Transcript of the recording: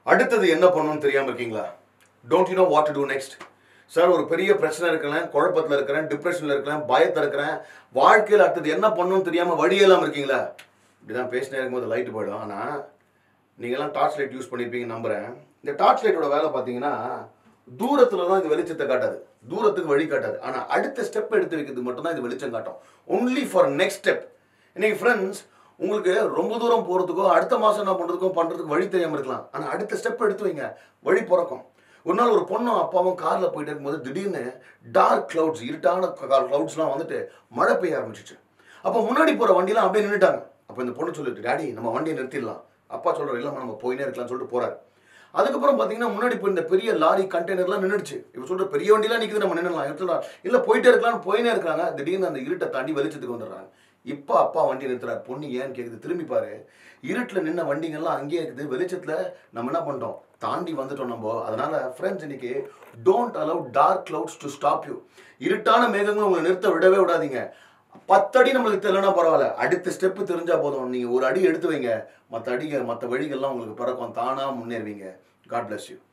அடுத்தது என்ன பண்ணணும்னு தெரியாம இருக்கீங்களா don't you know what to do next sir ஒரு பெரிய பிரச்சனை இருக்கிறேன் குழப்பத்தில் இருக்கிறேன் டிப்ரெஷனில் இருக்கிறேன் பயத்தில் இருக்கிறேன் வாழ்க்கையில் அடுத்தது என்ன பண்ணணும்னு தெரியாம வழியெல்லாம் இருக்கீங்களா இப்படிதான் பேசினே இருக்கும்போது லைட் போயிடும் ஆனால் நீங்கள்லாம் டார்ச் லைட் யூஸ் பண்ணியிருப்பீங்கன்னு நம்புறேன் இந்த டார்ச் லைட்டோட வேலை பார்த்தீங்கன்னா தூரத்தில் தான் இது வெளிச்சத்தை காட்டாது தூரத்துக்கு வழி காட்டாது ஆனால் அடுத்த ஸ்டெப் எடுத்து வைக்கிறது மட்டும்தான் இது வெளிச்சம் காட்டும் ஒன்லி ஃபார் நெக்ஸ்ட் ஸ்டெப் இன்னைக்கு ஃப்ரெண்ட்ஸ் உங்களுக்கு ரொம்ப தூரம் போகிறதுக்கோ அடுத்த மாதம் என்ன பண்ணுறதுக்கோ பண்ணுறதுக்கு வழி தெரியாமல் இருக்கலாம் ஆனால் அடுத்த ஸ்டெப் எடுத்து வைங்க வழி பிறக்கும் ஒரு நாள் ஒரு பொண்ணும் அப்பாவும் காரில் போயிட்டு இருக்கும்போது திடீர்னு டார்க் கிளவுட்ஸ் இருட்டான கிளவுட்ஸ்லாம் வந்துட்டு மழை பெய்ய ஆரம்பிச்சிச்சு அப்போ முன்னாடி போகிற வண்டிலாம் அப்படியே நின்றுட்டாங்க அப்போ இந்த பொண்ணு சொல்லிட்டு டாடி நம்ம வண்டியை நிறுத்திடலாம் அப்பா சொல்கிறார் இல்லைம்மா நம்ம போயினே இருக்கலாம்னு சொல்லிட்டு போகிறார் அதுக்கப்புறம் பார்த்தீங்கன்னா முன்னாடி போய் இந்த பெரிய லாரி கண்டெய்னர்லாம் நின்றுச்சு இப்போ சொல்ற பெரிய வண்டிலாம் நிற்குது நம்ம நின்றுலாம் இவர் சொல்றார் இல்லை போயிட்டே இருக்கலாம்னு போயினே இருக்காங்க திடீர்னு அந்த இருட்டை தாண்டி வெளிச்சத்துக்கு வந்துடுறாங்க இப்போ அப்பா வண்டி நிறுத்துறாரு பொண்ணு ஏன்னு கேட்குது திரும்பி பாரு இருட்டில் நின்ன வண்டிங்கெல்லாம் அங்கேயே இருக்குது வெளிச்சத்தில் நம்ம என்ன பண்ணிட்டோம் தாண்டி வந்துட்டோம் நம்ம அதனால ஃப்ரெண்ட்ஸ் இன்னைக்கு don't allow dark clouds to stop you இருட்டான மேகங்கள் உங்களை நிறுத்த விடவே விடாதீங்க பத்தடி நம்மளுக்கு தெரியலனா பரவாயில்ல அடுத்த ஸ்டெப்பு தெரிஞ்சா போதும் நீங்க ஒரு அடி எடுத்து வைங்க மற்ற அடிகள் மற்ற வழிகள்லாம் உங்களுக்கு பிறக்கும் தானா முன்னேறுவீங்க காட் bless யூ